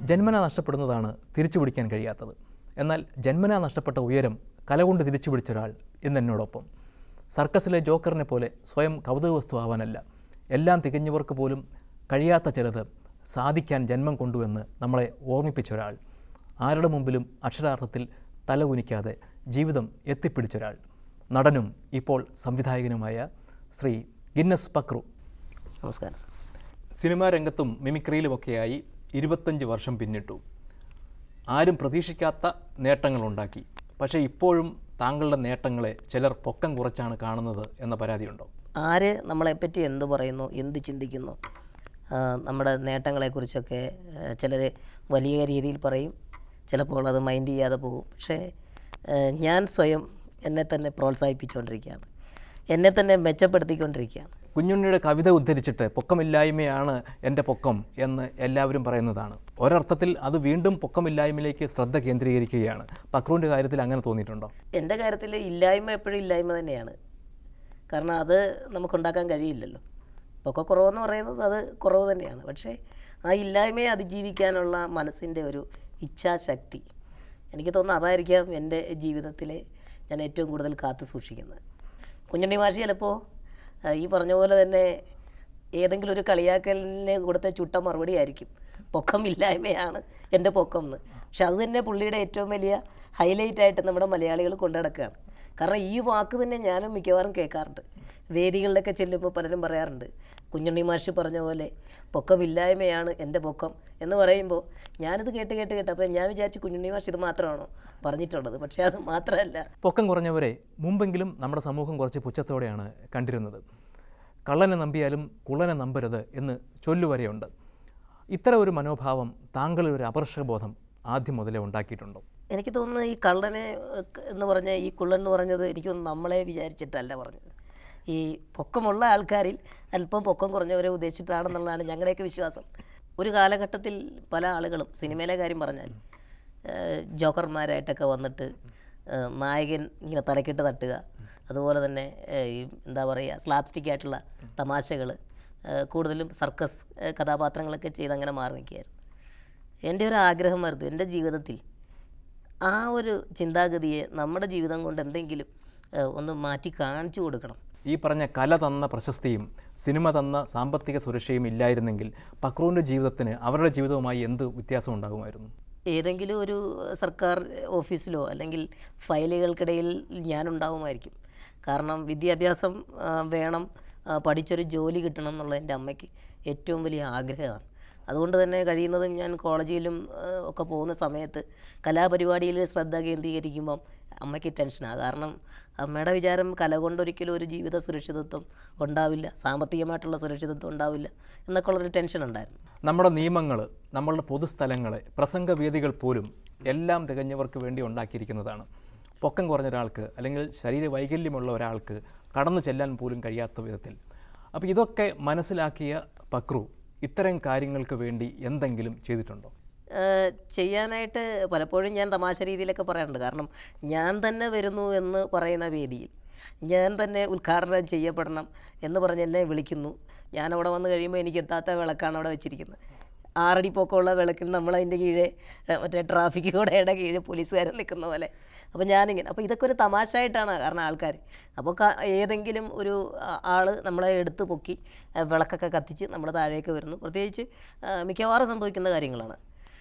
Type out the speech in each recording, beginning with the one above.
ജന്മന നഷ്ടപ്പെടുന്നതാണ് തിരിച്ചു പിടിക്കാൻ കഴിയാത്തത് എന്നാൽ ജന്മന നഷ്ടപ്പെട്ട ഉയരം കലകൊണ്ട് തിരിച്ചു പിടിച്ച ഒരാൾ ഇന്ന് എന്നോടൊപ്പം സർക്കസിലെ ജോക്കറിനെ പോലെ സ്വയം കൗതുക വസ്തു ആവാനല്ല എല്ലാം തികഞ്ഞവർക്ക് പോലും കഴിയാത്ത ചിലത് സാധിക്കാൻ ജന്മം കൊണ്ടുവന്ന് നമ്മളെ ഓർമ്മിപ്പിച്ച ഒരാൾ ആരുടെ മുമ്പിലും അക്ഷരാർത്ഥത്തിൽ തലകുനിക്കാതെ ജീവിതം എത്തിപ്പിടിച്ചൊരാൾ നടനും ഇപ്പോൾ സംവിധായകനുമായ ശ്രീ ഗിന്നസ് പക്രു നമസ്കാരം സർ സിനിമാ രംഗത്തും മിമിക്രിയിലുമൊക്കെയായി ഇരുപത്തഞ്ച് വർഷം പിന്നിട്ടു ആരും പ്രതീക്ഷിക്കാത്ത നേട്ടങ്ങളുണ്ടാക്കി പക്ഷേ ഇപ്പോഴും താങ്കളുടെ നേട്ടങ്ങളെ ചിലർ പൊക്കം കുറച്ചാണ് കാണുന്നത് എന്ന പരാതിയുണ്ടോ ആര് നമ്മളെപ്പറ്റി എന്ത് പറയുന്നു എന്ത് ചിന്തിക്കുന്നു ആ, നമ്മുടെ നേട്ടങ്ങളെക്കുറിച്ചൊക്കെ ചിലർ വലിയ രീതിയിൽ പറയും ചിലപ്പോൾ അത് മൈൻഡ് ചെയ്യാതെ പോകും പക്ഷേ ആ, ഞാൻ സ്വയം എന്നെ തന്നെ പ്രോത്സാഹിപ്പിച്ചുകൊണ്ടിരിക്കുകയാണ് എന്നെ തന്നെ മെച്ചപ്പെടുത്തിക്കൊണ്ടിരിക്കുകയാണ് കുഞ്ഞുണ്ണിയുടെ കവിത ഉദ്ധരിച്ചിട്ട് പൊക്കമില്ലായ്മയാണ് എൻ്റെ പൊക്കം എന്ന് എല്ലാവരും പറയുന്നതാണ് ഒരർത്ഥത്തിൽ അത് വീണ്ടും പൊക്കമില്ലായ്മയിലേക്ക് ശ്രദ്ധ കേന്ദ്രീകരിക്കുകയാണ് പക്രുവിൻ്റെ കാര്യത്തിൽ അങ്ങനെ തോന്നിയിട്ടുണ്ടോ എൻ്റെ കാര്യത്തിൽ ഇല്ലായ്മ എപ്പോഴും ഇല്ലായ്മ തന്നെയാണ് കാരണം അത് നമുക്കുണ്ടാക്കാൻ കഴിയില്ലല്ലോ പൊക്ക കുറവെന്ന് പറയുന്നത് അത് കുറവ് തന്നെയാണ് പക്ഷേ ആ ഇല്ലായ്മയെ അതിജീവിക്കാനുള്ള മനസ്സിൻ്റെ ഒരു ഇച്ഛാശക്തി എനിക്ക് തോന്നുന്നു അതായിരിക്കാം എൻ്റെ ജീവിതത്തിലെ ഞാൻ ഏറ്റവും കൂടുതൽ കാത്തു സൂക്ഷിക്കുന്നത് കുഞ്ഞുണ്ണി മാഷി ചിലപ്പോൾ ആ, ഈ പറഞ്ഞ പോലെ തന്നെ ഏതെങ്കിലും ഒരു കളിയാക്കലിന് കൊടുത്ത ചുട്ട മറുപടി ആയിരിക്കും പൊക്കം ഇല്ലായ്മയാണ് എൻ്റെ പൊക്കം എന്ന് പക്ഷെ അത് തന്നെ പുള്ളിയുടെ ഏറ്റവും വലിയ ഹൈലൈറ്റ് ആയിട്ട് നമ്മുടെ മലയാളികൾ കൊണ്ടു നടക്കുകയാണ് കാരണം ഈ വാക്ക് തന്നെ ഞാനും മിക്കവാറും കേൾക്കാറുണ്ട് വേദികളിലൊക്കെ ചെല്ലുമ്പോൾ പലരും പറയാറുണ്ട് കുഞ്ഞുണ്ണി മാഷി പറഞ്ഞ പോലെ പൊക്കമില്ലായ്മയാണ് എൻ്റെ പൊക്കം എന്ന് പറയുമ്പോൾ ഞാനിത് കേട്ട് കേട്ട് കേട്ട് അപ്പോൾ ഞാൻ വിചാരിച്ചു കുഞ്ഞുണ്ണി മാഷി ഇത് മാത്രമാണോ പറഞ്ഞിട്ടുള്ളത് പക്ഷേ അത് മാത്രമല്ല പൊക്കം കുറഞ്ഞവരെ മുമ്പെങ്കിലും നമ്മുടെ സമൂഹം കുറച്ച് പുച്ഛത്തോടെയാണ് കണ്ടിരുന്നത് കള്ളനെ നമ്പിയാലും കുള്ളനെ നമ്പരുത് എന്ന് ചൊല്ലുവരെയുണ്ട് ഇത്തരം ഒരു മനോഭാവം താങ്കളിൽ ഒരു അപർഷബോധം ആദ്യം മുതലേ ഉണ്ടാക്കിയിട്ടുണ്ടോ എനിക്ക് തോന്നുന്നു ഈ കള്ളനെ ഏഹ്, എന്ന് പറഞ്ഞ ഈ കുള്ളൻ എന്ന് പറഞ്ഞത് എനിക്ക് തോന്നുന്നു നമ്മളെ വിചാരിച്ചിട്ടല്ല പറഞ്ഞത് ഈ പൊക്കമുള്ള ആൾക്കാരിൽ അല്പം പൊക്കം കുറഞ്ഞവരെ ഉദ്ദേശിച്ചിട്ടാണെന്നുള്ളതാണ് ഞങ്ങളുടെയൊക്കെ വിശ്വാസം ഒരു കാലഘട്ടത്തിൽ പല ആളുകളും സിനിമയിലെ കാര്യം പറഞ്ഞാൽ ഏഹ്, ജോക്കർമാരായിട്ടൊക്കെ വന്നിട്ട് ഏഹ്, നായകൻ ഇങ്ങനെ തലക്കിട്ട് തട്ടുക അതുപോലെ തന്നെ ഏഹ്, ഈ എന്താ പറയുക സ്ലാപ്സ്റ്റിക് ആയിട്ടുള്ള തമാശകൾ കൂടുതലും സർക്കസ് ഏഹ്, കഥാപാത്രങ്ങളൊക്കെ ചെയ്ത് അങ്ങനെ മാറി നിൽക്കുകയായിരുന്നു എൻ്റെ ഒരു ആഗ്രഹമായിരുന്നു എൻ്റെ ജീവിതത്തിൽ ആ ഒരു ചിന്താഗതിയെ നമ്മുടെ ജീവിതം കൊണ്ട് എന്തെങ്കിലും ഏഹ്, ഒന്ന് മാറ്റി കാണിച്ചു കൊടുക്കണം ഈ പറഞ്ഞ കല തന്ന പ്രശസ്തിയും സിനിമ തന്ന സാമ്പത്തിക സുരക്ഷയും ഇല്ലായിരുന്നെങ്കിൽ പക്രുവിൻ്റെ ജീവിതത്തിന് അവരുടെ ജീവിതവുമായി എന്ത് വ്യത്യാസം ഉണ്ടാകുമായിരുന്നു ഏതെങ്കിലും ഒരു സർക്കാർ ഓഫീസിലോ അല്ലെങ്കിൽ ഫയലുകൾക്കിടയിൽ ഞാനുണ്ടാവുമായിരിക്കും കാരണം വിദ്യാഭ്യാസം ആ, വേണം ആ, പഠിച്ചൊരു ജോലി കിട്ടണം എന്നുള്ളത് എൻ്റെ അമ്മയ്ക്ക് ഏറ്റവും വലിയ ആഗ്രഹമാണ് അതുകൊണ്ട് തന്നെ കഴിയുന്നതും ഞാൻ കോളേജിലും ആ, ഒക്കെ പോകുന്ന സമയത്ത് കലാപരിപാടിയിൽ ശ്രദ്ധ കേന്ദ്രീകരിക്കുമ്പം അമ്മയ്ക്ക് ടെൻഷനാണ് കാരണം അമ്മയുടെ വിചാരം കല കൊണ്ടൊരിക്കലും ഒരു ജീവിത സുരക്ഷിതത്വം ഉണ്ടാവില്ല സാമ്പത്തികമായിട്ടുള്ള സുരക്ഷിതത്വം ഉണ്ടാവില്ല എന്നൊക്കെ ഉള്ളൊരു ടെൻഷൻ ഉണ്ടായിരുന്നു നമ്മുടെ നിയമങ്ങൾ നമ്മളുടെ പൊതുസ്ഥലങ്ങളെ പ്രസംഗവേദികൾ പോലും എല്ലാം തികഞ്ഞവർക്ക് വേണ്ടി ഉണ്ടാക്കിയിരിക്കുന്നതാണ് പൊക്കം കുറഞ്ഞ ഒരാൾക്ക് അല്ലെങ്കിൽ ശരീര വൈകല്യമുള്ള ഒരാൾക്ക് കടന്നു ചെല്ലാൻ പോലും കഴിയാത്ത വിധത്തിൽ അപ്പോൾ ഇതൊക്കെ മനസ്സിലാക്കിയ പക്രു ഇത്തരം കാര്യങ്ങൾക്ക് വേണ്ടി എന്തെങ്കിലും ചെയ്തിട്ടുണ്ടോ ഏഹ് ചെയ്യാനായിട്ട് പലപ്പോഴും ഞാൻ തമാശ രീതിയിലൊക്കെ പറയാറുണ്ട് കാരണം ഞാൻ തന്നെ വരുന്നു എന്ന് പറയുന്ന വേദിയിൽ ഞാൻ തന്നെ ഉദ്ഘാടനം ചെയ്യപ്പെടണം എന്ന് പറഞ്ഞ് എന്നെ വിളിക്കുന്നു ഞാൻ അവിടെ വന്ന് കഴിയുമ്പോൾ എനിക്ക് എത്താത്ത വിളക്കാണ് അവിടെ വെച്ചിരിക്കുന്നത് ആറടി പൊക്കമുള്ള വിളക്കിൽ നമ്മളതിൻ്റെ കീഴെ ഏഹ് മറ്റേ ട്രാഫിക് കൂടെയുടെ കീഴെ പോലീസുകാരൻ നിൽക്കുന്ന പോലെ അപ്പോൾ ഞാനിങ്ങനെ അപ്പോൾ ഇതൊക്കെ ഒരു തമാശയായിട്ടാണ് കാരണം ആൾക്കാർ അപ്പോൾ ക- ഏതെങ്കിലും ഒരു ആ- ആള് നമ്മളെ എടുത്ത് പൊക്കി ആ, വിളക്കൊക്കെ കത്തിച്ച് നമ്മുടെ താഴേക്ക് വരുന്നു പ്രത്യേകിച്ച് ആ, മിക്കവാറും സംഭവിക്കുന്ന കാര്യങ്ങളാണ്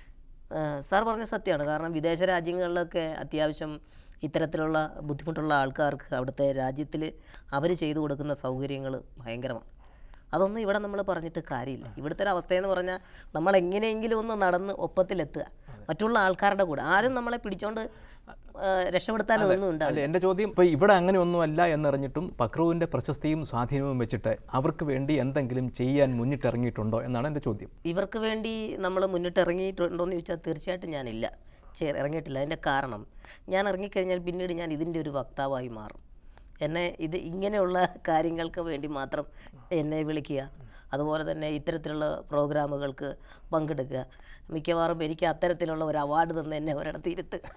ആ, സാർ പറഞ്ഞ സത്യമാണ് കാരണം വിദേശ രാജ്യങ്ങളിലൊക്കെ അത്യാവശ്യം ഇത്തരത്തിലുള്ള ബുദ്ധിമുട്ടുള്ള ആൾക്കാർക്ക് അവിടുത്തെ രാജ്യത്തിൽ അവർ ചെയ്തു കൊടുക്കുന്ന സൗകര്യങ്ങൾ ഭയങ്കരമാണ് അതൊന്നും ഇവിടെ നമ്മൾ പറഞ്ഞിട്ട് കാര്യമില്ല ഇവിടുത്തെ ഒരു അവസ്ഥയെന്ന് പറഞ്ഞാൽ നമ്മൾ എങ്ങനെയെങ്കിലും ഒന്ന് നടന്ന് ഒപ്പത്തിലെത്തുക മറ്റുള്ള ആൾക്കാരുടെ കൂടെ ആരും നമ്മളെ പിടിച്ചോണ്ട് ആ, രക്ഷപ്പെടുത്താനൊന്നും ഉണ്ടാവില്ല അല്ല എൻ്റെ ചോദ്യം ഇപ്പോൾ ഇവിടെ അങ്ങനെ ഒന്നുമല്ല എന്നറിഞ്ഞിട്ടും പക്രുവിൻ്റെ പ്രശസ്തിയും സ്വാധീനവും വെച്ചിട്ട് അവർക്ക് വേണ്ടി എന്തെങ്കിലും ചെയ്യാൻ മുന്നിട്ടിറങ്ങിയിട്ടുണ്ടോ എന്നാണ് എൻ്റെ ചോദ്യം ഇവർക്ക് വേണ്ടി നമ്മൾ മുന്നിട്ട് ഇറങ്ങിയിട്ടുണ്ടോ എന്ന് ചോദിച്ചാൽ തീർച്ചയായിട്ടും ഞാനില്ല ചെ ഇറങ്ങിയിട്ടില്ല അതിൻ്റെ കാരണം ഞാൻ ഇറങ്ങിക്കഴിഞ്ഞാൽ പിന്നീട് ഞാൻ ഇതിൻ്റെ ഒരു വക്താവായി മാറും എന്നെ ഇത് ഇങ്ങനെയുള്ള കാര്യങ്ങൾക്ക് വേണ്ടി മാത്രം എന്നെ വിളിക്കുക അതുപോലെ തന്നെ ഇത്തരത്തിലുള്ള പ്രോഗ്രാമുകൾക്ക് പങ്കെടുക്കുക മിക്കവാറും എനിക്ക് അത്തരത്തിലുള്ള ഒരു അവാർഡ് തന്ന് എന്നെ ഒരിടത്ത്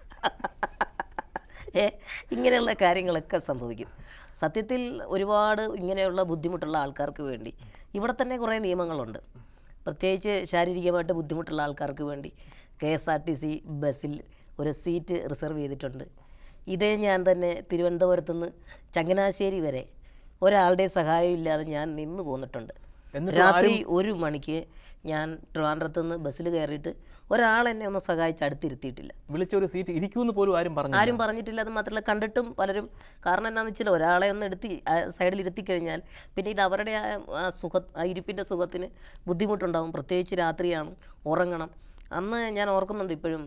ഇരുത്തുക ഏ ഇങ്ങനെയുള്ള കാര്യങ്ങളൊക്കെ സംഭവിക്കും സത്യത്തിൽ ഒരുപാട് ഇങ്ങനെയുള്ള ബുദ്ധിമുട്ടുള്ള ആൾക്കാർക്ക് വേണ്ടി ഇവിടെ തന്നെ കുറേ നിയമങ്ങളുണ്ട് പ്രത്യേകിച്ച് ശാരീരികമായിട്ട് ബുദ്ധിമുട്ടുള്ള ആൾക്കാർക്ക് വേണ്ടി K S R T C ബസ്സിൽ ഒരു സീറ്റ് റിസർവ് ചെയ്തിട്ടുണ്ട് ഇതേ ഞാൻ തന്നെ തിരുവനന്തപുരത്ത് നിന്ന് ചങ്ങനാശ്ശേരി വരെ ഒരാളുടെ സഹായം ഇല്ലാതെ ഞാൻ നിന്ന് പോന്നിട്ടുണ്ട് എന്നിട്ടും രാത്രി ഒരു മണിക്ക് ഞാൻ ട്രിവാൻഡ്രത്ത് നിന്ന് ബസ്സിൽ കയറിയിട്ട് ഒരാൾ എന്നെ ഒന്ന് സഹായിച്ച് അടുത്തിരുത്തിയിട്ടില്ല വിളിച്ചൊരു സീറ്റ് ഇരിക്കുമെന്ന് പോലും ആരും പറഞ്ഞു ആരും പറഞ്ഞിട്ടില്ല അത് മാത്രമല്ല കണ്ടിട്ടും പലരും കാരണം എന്താണെന്ന് വെച്ചാൽ ഒരാളെ ഒന്ന് എടുത്തി ആ സൈഡിൽ ഇരുത്തി കഴിഞ്ഞാൽ പിന്നീട് അവരുടെ ആ ആ സുഖ ആ ഇരിപ്പിൻ്റെ സുഖത്തിന് ബുദ്ധിമുട്ടുണ്ടാവും പ്രത്യേകിച്ച് രാത്രിയാണ് ഉറങ്ങണം അന്ന് ഞാൻ ഓർക്കുന്നുണ്ട് ഇപ്പോഴും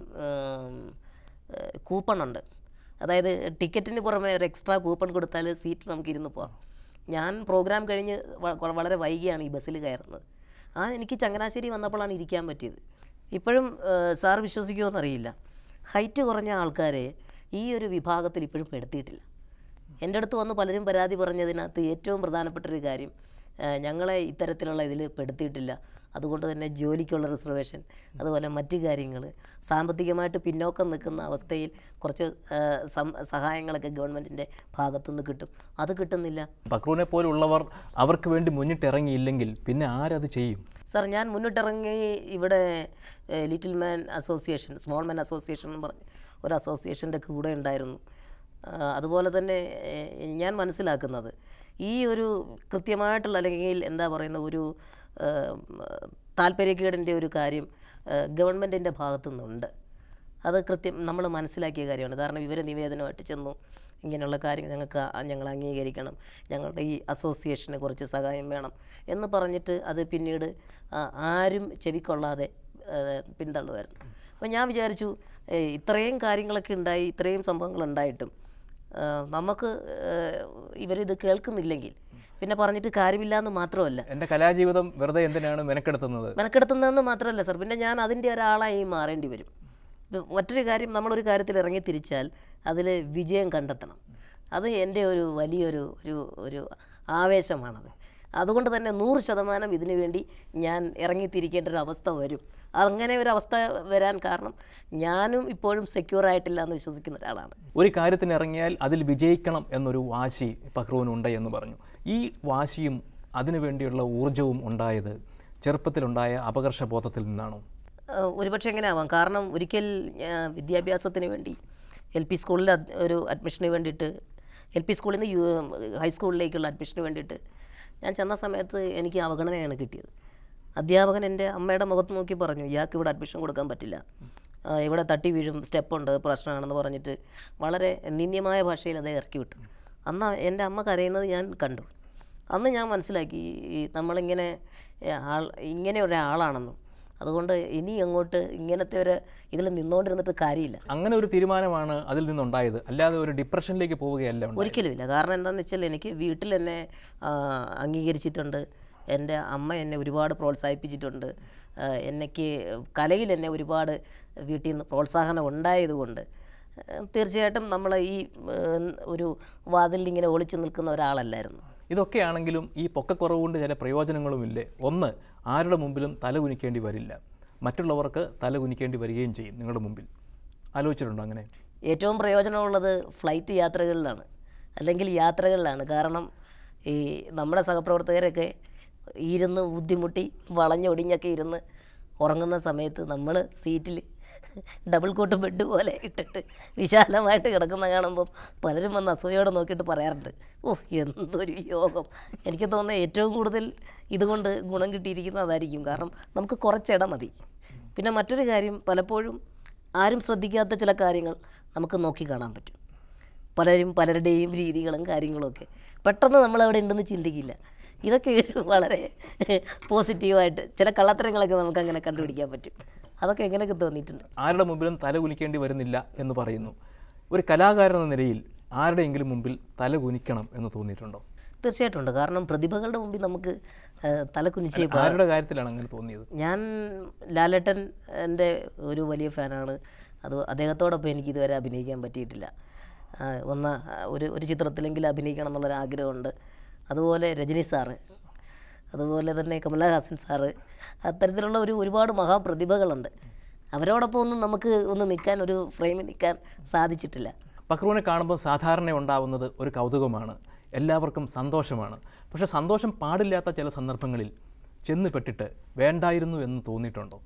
കൂപ്പണുണ്ട് അതായത് ടിക്കറ്റിന് പുറമെ ഒരു എക്സ്ട്രാ കൂപ്പൺ കൊടുത്താൽ സീറ്റ് നമുക്ക് ഇരുന്ന് പോവാം ഞാൻ പ്രോഗ്രാം കഴിഞ്ഞ് വ- വളരെ വൈകിയാണ് ഈ ബസ്സിൽ കയറുന്നത് ആ എനിക്ക് ചങ്ങനാശ്ശേരി വന്നപ്പോഴാണ് ഇരിക്കാൻ പറ്റിയത് ഇപ്പോഴും ഏഹ്, സാർ വിശ്വസിക്കുമോ എന്നറിയില്ല ഹൈറ്റ് കുറഞ്ഞ ആൾക്കാരെ ഈ ഒരു വിഭാഗത്തിൽ ഇപ്പോഴും പെടുത്തിയിട്ടില്ല എൻ്റെ അടുത്ത് വന്ന് പലരും പരാതി പറഞ്ഞതിനകത്ത് ഏറ്റവും പ്രധാനപ്പെട്ട ഒരു കാര്യം ഏഹ്, ഞങ്ങളെ ഇത്തരത്തിലുള്ള ഇതിൽ പെടുത്തിയിട്ടില്ല അതുകൊണ്ട് തന്നെ ജോലിക്കുള്ള റിസർവേഷൻ അതുപോലെ മറ്റു കാര്യങ്ങൾ സാമ്പത്തികമായിട്ട് പിന്നോക്കം നിൽക്കുന്ന അവസ്ഥയിൽ കുറച്ച് ഏഹ്, സം- സഹായങ്ങളൊക്കെ ഗവൺമെൻറ്റിൻ്റെ ഭാഗത്തുനിന്ന് കിട്ടും അത് കിട്ടുന്നില്ല ബക്രൂനെ പോലുള്ളവർ അവർക്ക് വേണ്ടി മുന്നിട്ടിറങ്ങിയില്ലെങ്കിൽ പിന്നെ ആരത് ചെയ്യും സാർ ഞാൻ മുന്നിട്ടിറങ്ങി ഇവിടെ ഏഹ്, little man association small man association എന്ന് പറഞ്ഞ് ഒരു അസോസിയേഷൻ്റെ കൂടെ ഉണ്ടായിരുന്നു ആ, അതുപോലെ തന്നെ ഏഹ്, ഞാൻ മനസ്സിലാക്കുന്നത് ഈ ഒരു കൃത്യമായിട്ടുള്ള അല്ലെങ്കിൽ എന്താ പറയുന്ന ഒരു ഏഹ്, താല്പര്യക്കേടിൻ്റെ ഒരു കാര്യം ഗവൺമെൻറ്റിൻ്റെ ഭാഗത്തു നിന്നുണ്ട് അത് കൃത്യം നമ്മൾ മനസ്സിലാക്കിയ കാര്യമാണ് കാരണം ഇവർ നിവേദനമായിട്ട് ചെന്നു ഇങ്ങനെയുള്ള കാര്യങ്ങൾ ഞങ്ങൾക്ക് ആ- ഞങ്ങൾ അംഗീകരിക്കണം ഞങ്ങളുടെ ഈ അസോസിയേഷന് കുറച്ച് സഹായം വേണം എന്ന് പറഞ്ഞിട്ട് അത് പിന്നീട് ആ, ആരും ചെവിക്കൊള്ളാതെ ആ, പിന്തള്ളുമായിരുന്നു അപ്പോൾ ഞാൻ വിചാരിച്ചു ഏ, ഇത്രയും കാര്യങ്ങളൊക്കെ ഉണ്ടായി ഇത്രയും സംഭവങ്ങൾ ഉണ്ടായിട്ടും ആ, നമുക്ക് ആ, ഇവരിത് കേൾക്കുന്നില്ലെങ്കിൽ പിന്നെ പറഞ്ഞിട്ട് കാര്യമില്ല എന്ന് മാത്രമല്ല എൻ്റെ കലാജീവിതം വെറുതെ എന്തിനാണ് മെനക്കെടുത്തുന്നത് മെനക്കെടുത്തുന്നതെന്ന് മാത്രമല്ല സർ പിന്നെ ഞാൻ അതിൻ്റെ ഒരാളായി മാറേണ്ടി വരും ഇത് മറ്റൊരു കാര്യം നമ്മളൊരു കാര്യത്തിൽ ഇറങ്ങി തിരിച്ചാൽ അതിൽ വിജയം കണ്ടെത്തണം അത് എൻ്റെ ഒരു വലിയൊരു ഒരു ഒരു ആവേശമാണത് അതുകൊണ്ട് തന്നെ നൂറ് ശതമാനം ഇതിനു വേണ്ടി ഞാൻ ഇറങ്ങിത്തിരിക്കേണ്ട ഒരു അവസ്ഥ വരും അങ്ങനെ ഒരു അവസ്ഥ വരാൻ കാരണം ഞാനും ഇപ്പോഴും സെക്യൂർ ആയിട്ടില്ല എന്ന് വിശ്വസിക്കുന്ന ഒരാളാണ് ഒരു കാര്യത്തിന് ഇറങ്ങിയാൽ അതിൽ വിജയിക്കണം എന്നൊരു വാശി പക്രുവിനുണ്ട് എന്ന് പറഞ്ഞു ഈ വാശിയും അതിനുവേണ്ടിയുള്ള ഊർജവും ഉണ്ടായത് ചെറുപ്പത്തിലുണ്ടായ അപകർഷബോധത്തിൽ നിന്നാണോ ഏഹ് ഒരുപക്ഷെ എങ്ങനെ ആവാം കാരണം ഒരിക്കൽ ഞാൻ വിദ്യാഭ്യാസത്തിന് വേണ്ടി എൽ പി സ്കൂളിൽ അത് ഒരു അഡ്മിഷന് വേണ്ടിയിട്ട് എൽ പി സ്കൂളിൽ നിന്ന് യു ഹൈസ്കൂളിലേക്കുള്ള അഡ്മിഷന് വേണ്ടിയിട്ട് ഞാൻ ചെന്ന സമയത്ത് എനിക്ക് അവഗണനയാണ് കിട്ടിയത് അധ്യാപകൻ എൻ്റെ അമ്മയുടെ മുഖത്ത് നോക്കി പറഞ്ഞു ഇയാൾക്ക് ഇവിടെ അഡ്മിഷൻ കൊടുക്കാൻ പറ്റില്ല ആ, ഇവിടെ തട്ടി വീഴും സ്റ്റെപ്പുണ്ട് പ്രശ്നമാണെന്ന് പറഞ്ഞിട്ട് വളരെ നിന്ദ്യമായ ഭാഷയിൽ അത് ഇറക്കി വിട്ടു അന്ന് എൻ്റെ അമ്മ കരയുന്നത് ഞാൻ കണ്ടു അന്ന് ഞാൻ മനസ്സിലാക്കി ഈ നമ്മളിങ്ങനെ ഏ, ആൾ ഇങ്ങനെ ഒരാളാണെന്നും അതുകൊണ്ട് ഇനി അങ്ങോട്ട് ഇങ്ങനത്തെ ഒരു ഇതിൽ നിന്നുകൊണ്ടിരുന്നിട്ട് കാര്യമില്ല അങ്ങനെ ഒരു തീരുമാനമാണ് അതിൽ നിന്നുണ്ടായത് അല്ലാതെ ഒരു ഡിപ്രഷനിലേക്ക് പോവുകയല്ല ഉണ്ടായത്. ഒരിക്കലുമില്ല കാരണം എന്താണെന്ന് വെച്ചാൽ എനിക്ക് വീട്ടിൽ എന്നെ ആ, അംഗീകരിച്ചിട്ടുണ്ട് എൻ്റെ അമ്മ എന്നെ ഒരുപാട് പ്രോത്സാഹിപ്പിച്ചിട്ടുണ്ട് ആ, എനിക്ക് കലയിൽ എന്നെ ഒരുപാട് വീട്ടിൽ നിന്ന് പ്രോത്സാഹനം ഉണ്ടായതുകൊണ്ട് ആ, തീർച്ചയായിട്ടും നമ്മൾ ഈ ആ, ഒരു വാതിലിൽ ഇങ്ങനെ ഒളിച്ചു നിൽക്കുന്ന ഒരാളല്ലായിരുന്നു ഇതൊക്കെയാണെങ്കിലും ഈ പൊക്കക്കുറവ് കൊണ്ട് ചില പ്രയോജനങ്ങളുമില്ലേ ഒന്ന് ആരുടെ മുമ്പിലും തല കുനിക്കേണ്ടി വരില്ല മറ്റുള്ളവർക്ക് തല കുനിക്കേണ്ടി വരികയും ചെയ്യും നിങ്ങളുടെ മുമ്പിൽ ആലോചിച്ചിട്ടുണ്ടോ അങ്ങനെ ഏറ്റവും പ്രയോജനമുള്ളത് ഫ്ലൈറ്റ് യാത്രകളിലാണ് അല്ലെങ്കിൽ യാത്രകളിലാണ് കാരണം ഈ നമ്മുടെ സഹപ്രവർത്തകരൊക്കെ ഇരുന്ന് ബുദ്ധിമുട്ടി വളഞ്ഞൊടിഞ്ഞൊക്കെ ഇരുന്ന് ഉറങ്ങുന്ന സമയത്ത് നമ്മൾ സീറ്റിൽ ഡബിൾ കോട്ട് ബെഡ് പോലെ ഇട്ടിട്ട് വിശാലമായിട്ട് കിടക്കുന്ന കാണുമ്പോൾ പലരും വന്ന് അസൂയോടെ നോക്കിയിട്ട് പറയാറുണ്ട് ഓ എന്തൊരു യോഗം എനിക്ക് തോന്നുന്നത് ഏറ്റവും കൂടുതൽ ഇതുകൊണ്ട് ഗുണം കിട്ടിയിരിക്കുന്നതായിരിക്കും കാരണം നമുക്ക് കുറച്ചിടം മതി പിന്നെ മറ്റൊരു കാര്യം പലപ്പോഴും ആരും ശ്രദ്ധിക്കാത്ത ചില കാര്യങ്ങൾ നമുക്ക് നോക്കി കാണാൻ പറ്റും പലരും പലരുടെയും രീതികളും കാര്യങ്ങളും ഒക്കെ പെട്ടെന്ന് നമ്മൾ അവിടെ ഉണ്ടെന്ന് ചിന്തിക്കില്ല ഇതൊക്കെ ഒരു വളരെ പോസിറ്റീവായിട്ട് ചില കള്ളത്തരങ്ങളൊക്കെ നമുക്ക് അങ്ങനെ കണ്ടുപിടിക്കാൻ പറ്റും അതൊക്കെ എങ്ങനെയൊക്കെ തോന്നിയിട്ടുണ്ട് ആരുടെ മുമ്പിലും തല കുനിക്കേണ്ടി വരുന്നില്ല എന്ന് പറയുന്നു ഒരു കലാകാരൻ എന്ന നിലയിൽ ആരുടെയെങ്കിലും മുമ്പിൽ തല കുനിക്കണം എന്ന് തോന്നിയിട്ടുണ്ടോ തീർച്ചയായിട്ടും ഉണ്ട് കാരണം പ്രതിഭകളുടെ മുമ്പിൽ നമുക്ക് ആ, തല കുനിച്ചേ ആരുടെ കാര്യത്തിലാണ് അങ്ങനെ തോന്നിയത് ഞാൻ ലാലേട്ടൻ എൻ്റെ ഒരു വലിയ ഫാനാണ് അത് അദ്ദേഹത്തോടൊപ്പം എനിക്ക് ഇതുവരെ അഭിനയിക്കാൻ പറ്റിയിട്ടില്ല ആ, ഒന്ന് ആ, ഒരു ഒരു ചിത്രത്തിലെങ്കിലും അഭിനയിക്കണം എന്നുള്ളൊരു ആഗ്രഹമുണ്ട് അതുപോലെ രജനി സാറ് അതുപോലെ തന്നെ കമലഹാസൻ സാറ് അത്തരത്തിലുള്ള ഒരു ഒരുപാട് മഹാപ്രതിഭകളുണ്ട് അവരോടൊപ്പം ഒന്നും നമുക്ക് ഒന്ന് നിൽക്കാൻ ഒരു ഫ്രെയിമിൽ നിൽക്കാൻ സാധിച്ചിട്ടില്ല പക്രുവിനെ കാണുമ്പോൾ സാധാരണ ഉണ്ടാവുന്നത് ഒരു കൗതുകമാണ് എല്ലാവർക്കും സന്തോഷമാണ് പക്ഷേ സന്തോഷം പാടില്ലാത്ത ചില സന്ദർഭങ്ങളിൽ ചെന്ന് പെട്ടിട്ട് വേണ്ടായിരുന്നു എന്ന് തോന്നിയിട്ടുണ്ടോ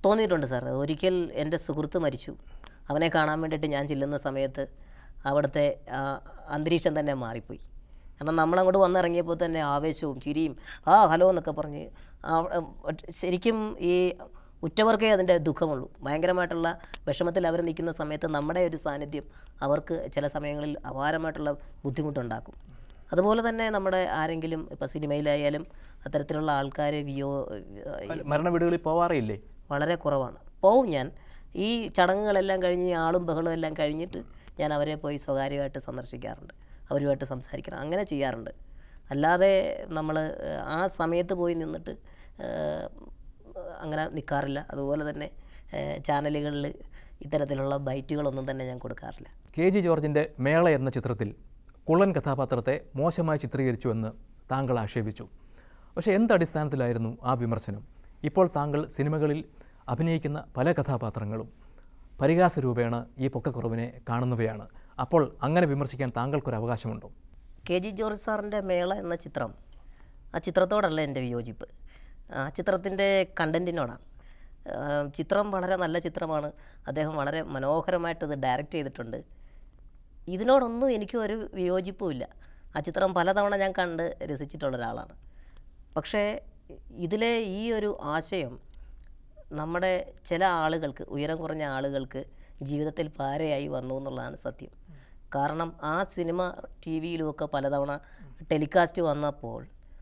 തോന്നിയിട്ടുണ്ട് സാർ ഒരിക്കൽ എൻ്റെ സുഹൃത്ത് മരിച്ചു അവനെ കാണാൻ വേണ്ടിയിട്ട് ഞാൻ ചെല്ലുന്ന സമയത്ത് അവിടുത്തെ ആ, അന്തരീക്ഷം തന്നെ മാറിപ്പോയി കാരണം നമ്മളങ്ങോട്ട് വന്നിറങ്ങിയപ്പോൾ തന്നെ ആവേശവും ചിരിയും ആ ഹലോ എന്നൊക്കെ പറഞ്ഞ് ആ- ശരിക്കും ഈ ഉറ്റവർക്കേ അതിൻ്റെ ദുഃഖമുള്ളൂ ഭയങ്കരമായിട്ടുള്ള വിഷമത്തിൽ അവർ നിൽക്കുന്ന സമയത്ത് നമ്മുടെ ഒരു സാന്നിധ്യം അവർക്ക് ചില സമയങ്ങളിൽ അപാരമായിട്ടുള്ള ബുദ്ധിമുട്ടുണ്ടാക്കും അതുപോലെ തന്നെ നമ്മുടെ ആരെങ്കിലും ഇപ്പോൾ സിനിമയിലായാലും അത്തരത്തിലുള്ള ആൾക്കാരെ വിയോ മരണ വീടുകളിൽ പോവാറേ ഇല്ലേ വളരെ കുറവാണ് പോവും ഞാൻ ഈ ചടങ്ങുകളെല്ലാം കഴിഞ്ഞ് ഈ ആളും ബഹളവും എല്ലാം കഴിഞ്ഞിട്ട് ഞാൻ അവരെ പോയി സ്വകാര്യമായിട്ട് സന്ദർശിക്കാറുണ്ട് അവരുമായിട്ട് സംസാരിക്കണം അങ്ങനെ ചെയ്യാറുണ്ട് അല്ലാതെ നമ്മൾ ആ സമയത്ത് പോയി നിന്നിട്ട് ഏഹ്, അങ്ങനെ നിൽക്കാറില്ല അതുപോലെ തന്നെ ഏഹ്, ചാനലുകളിൽ ഇത്തരത്തിലുള്ള ബൈറ്റുകളൊന്നും തന്നെ ഞാൻ കൊടുക്കാറില്ല കെ ജി ജോർജിൻ്റെ മേള എന്ന ചിത്രത്തിൽ കുള്ളൻ കഥാപാത്രത്തെ മോശമായി ചിത്രീകരിച്ചുവെന്ന് താങ്കൾ ആക്ഷേപിച്ചു പക്ഷേ എന്തടിസ്ഥാനത്തിലായിരുന്നു ആ വിമർശനം ഇപ്പോൾ താങ്കൾ സിനിമകളിൽ അഭിനയിക്കുന്ന പല കഥാപാത്രങ്ങളും പരിഹാസ രൂപേണ ഈ പൊക്കക്കുറവിനെ കാണുന്നവയാണ് അപ്പോൾ അങ്ങനെ വിമർശിക്കാൻ താങ്കൾക്കൊരു അവകാശമുണ്ടോ കെ ജി ജോർജ് സാറിൻ്റെ മേള എന്ന ചിത്രം ആ ചിത്രത്തോടല്ല എൻ്റെ വിയോജിപ്പ് ആ ചിത്രത്തിൻ്റെ കണ്ടൻറ്റിനോടാണ് ആ, ചിത്രം വളരെ നല്ല ചിത്രമാണ് അദ്ദേഹം വളരെ മനോഹരമായിട്ട് ഇത് ഡയറക്റ്റ് ചെയ്തിട്ടുണ്ട് ഇതിനോടൊന്നും എനിക്ക് ഒരു വിയോജിപ്പുമില്ല ആ ചിത്രം പലതവണ ഞാൻ കണ്ട് രസിച്ചിട്ടുള്ള ഒരാളാണ് പക്ഷേ ഇതിലെ ഈ ഒരു ആശയം നമ്മുടെ ചില ആളുകൾക്ക് ഉയരം കുറഞ്ഞ ആളുകൾക്ക് ജീവിതത്തിൽ പാരയായി വന്നു എന്നുള്ളതാണ് സത്യം കാരണം ആ സിനിമ ടി വിയിലുമൊക്കെ പലതവണ ടെലികാസ്റ്റ് വന്നപ്പോൾ